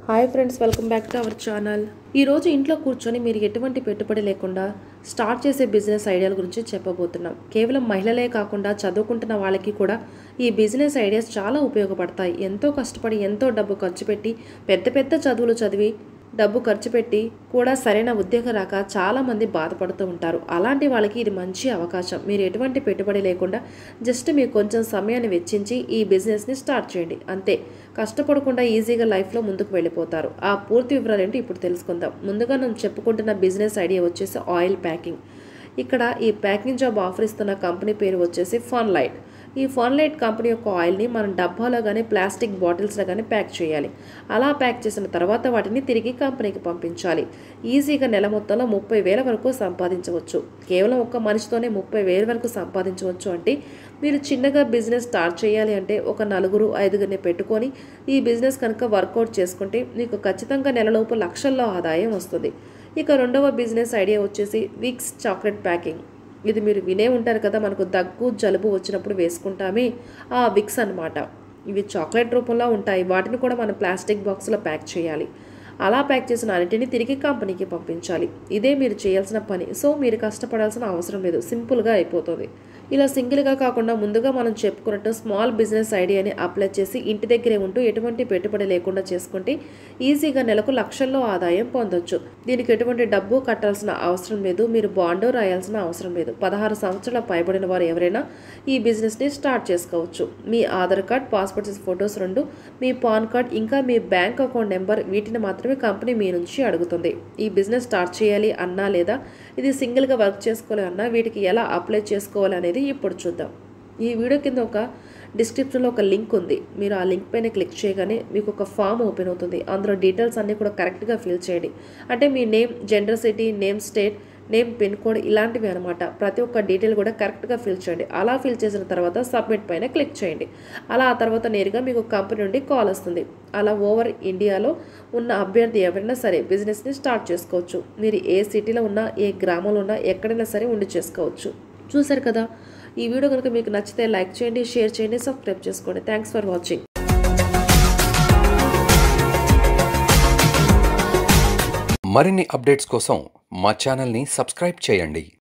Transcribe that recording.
hi friends welcome back to our channel ఈరోజు ఇంట్లో కూర్చొని మీరు ఎటువంటి పెట్టుబడి లేకుండా స్టార్ట్ చేసే బిజినెస్ ఐడియాల గురించి చెప్పబోతున్నాం కేవలం మహిళలే కాకుండా చదువుకుంటున్న వాళ్ళకి కూడా ఈ బిజినెస్ ఐడియాస్ చాలా ఉపయోగపడతాయి ఎంతో కష్టపడి ఎంతో డబ్బు ఖర్చు పెట్టి పెద్ద పెద్ద చదువులు చదివి డబ్బు ఖర్చు పెట్టి కూడా సరైన ఉద్యోగం రాక చాలామంది బాధపడుతూ ఉంటారు అలాంటి వాళ్ళకి ఇది మంచి అవకాశం మీరు ఎటువంటి పెట్టుబడి లేకుండా జస్ట్ మీరు కొంచెం సమయాన్ని వెచ్చించి ఈ బిజినెస్ని స్టార్ట్ చేయండి అంతే కష్టపడకుండా ఈజీగా లైఫ్లో ముందుకు వెళ్ళిపోతారు ఆ పూర్తి వివరాలు ఏంటి ఇప్పుడు తెలుసుకుందాం ముందుగా నేను చెప్పుకుంటున్న బిజినెస్ ఐడియా వచ్చేసి ఆయిల్ ప్యాకింగ్ ఇక్కడ ఈ ప్యాకింగ్ జాబ్ ఆఫర్ ఇస్తున్న కంపెనీ పేరు వచ్చేసి ఫన్లైట్ ఈ ఫన్లైట్ కంపెనీ యొక్క ఆయిల్ని మనం డబ్బాలో కానీ ప్లాస్టిక్ బాటిల్స్లో కానీ ప్యాక్ చేయాలి అలా ప్యాక్ చేసిన తర్వాత వాటిని తిరిగి కంపెనీకి పంపించాలి ఈజీగా నెల మొత్తంలో ముప్పై వేల వరకు సంపాదించవచ్చు కేవలం ఒక్క మనిషితోనే ముప్పై వేల వరకు సంపాదించవచ్చు అంటే మీరు చిన్నగా బిజినెస్ స్టార్ట్ చేయాలి అంటే ఒక నలుగురు ఐదుగురిని పెట్టుకొని ఈ బిజినెస్ కనుక వర్కౌట్ చేసుకుంటే మీకు ఖచ్చితంగా నెలలోపు లక్షల్లో ఆదాయం వస్తుంది ఇక రెండవ బిజినెస్ ఐడియా వచ్చేసి విక్స్ చాక్లెట్ ప్యాకింగ్ ఇది మీరు వినే ఉంటారు కదా మనకు దగ్గు జలుబు వచ్చినప్పుడు వేసుకుంటామే ఆ విక్స్ అన్నమాట ఇవి చాక్లెట్ రూపంలో ఉంటాయి వాటిని కూడా మనం ప్లాస్టిక్ బాక్స్లో ప్యాక్ చేయాలి అలా ప్యాక్ చేసిన అన్నిటిని తిరిగి కంపెనీకి పంపించాలి ఇదే మీరు చేయాల్సిన పని సో మీరు కష్టపడాల్సిన అవసరం లేదు సింపుల్గా అయిపోతుంది ఇలా సింగిల్గా కాకుండా ముందుగా మనం చెప్పుకున్నట్టు స్మాల్ బిజినెస్ ఐడియాని అప్లై చేసి ఇంటి దగ్గరే ఉంటూ ఎటువంటి పెట్టుబడి లేకుండా చేసుకుంటే ఈజీగా నెలకు లక్షల్లో ఆదాయం పొందొచ్చు దీనికి ఎటువంటి డబ్బు కట్టాల్సిన అవసరం లేదు మీరు బాండో రాయాల్సిన అవసరం లేదు పదహారు సంవత్సరాల పైబడిన వారు ఎవరైనా ఈ బిజినెస్ని స్టార్ట్ చేసుకోవచ్చు మీ Aadhaar card passport size photos రెండు మీ పాన్ కార్డ్ ఇంకా మీ బ్యాంక్ అకౌంట్ నెంబర్ వీటిని మాత్రమే కంపెనీ మీ నుంచి అడుగుతుంది ఈ బిజినెస్ స్టార్ట్ చేయాలి అన్నా లేదా ఇది సింగిల్గా వర్క్ చేసుకోవాలి అన్నా వీటికి ఎలా అప్లై చేసుకోవాలి అనేది ఇప్పుడు చూద్దాం ఈ వీడియో కింద ఒక డిస్క్రిప్షన్లో ఒక లింక్ ఉంది మీరు ఆ లింక్ పైన క్లిక్ చేయగానే మీకు ఒక ఫామ్ ఓపెన్ అవుతుంది అందులో డీటెయిల్స్ అన్నీ కూడా కరెక్ట్గా ఫిల్ చేయండి అంటే మీ name gender city name state name pin code ఇలాంటివి అనమాట ప్రతి ఒక్క డీటెయిల్ కూడా కరెక్ట్గా ఫిల్ చేయండి అలా ఫిల్ చేసిన తర్వాత సబ్మిట్ పైన క్లిక్ చేయండి అలా ఆ తర్వాత నేరుగా మీకు కంపెనీ నుండి కాల్ వస్తుంది అలా ఓవర్ ఇండియాలో ఉన్న అభ్యర్థి ఎవరైనా సరే బిజినెస్ని స్టార్ట్ చేసుకోవచ్చు మీరు ఏ సిటీలో ఉన్నా ఏ గ్రామంలో ఉన్నా ఎక్కడైనా సరే ఉండి చేసుకోవచ్చు చూసారు కదా ఈ వీడియో కనుక మీకు నచ్చితే లైక్ చేయండి షేర్ చేయండి సబ్స్క్రైబ్ చేసుకోండి థ్యాంక్స్ ఫర్ వాచింగ్ మరిన్ని అప్డేట్స్ కోసం మా ఛానల్ని సబ్స్క్రైబ్ చేయండి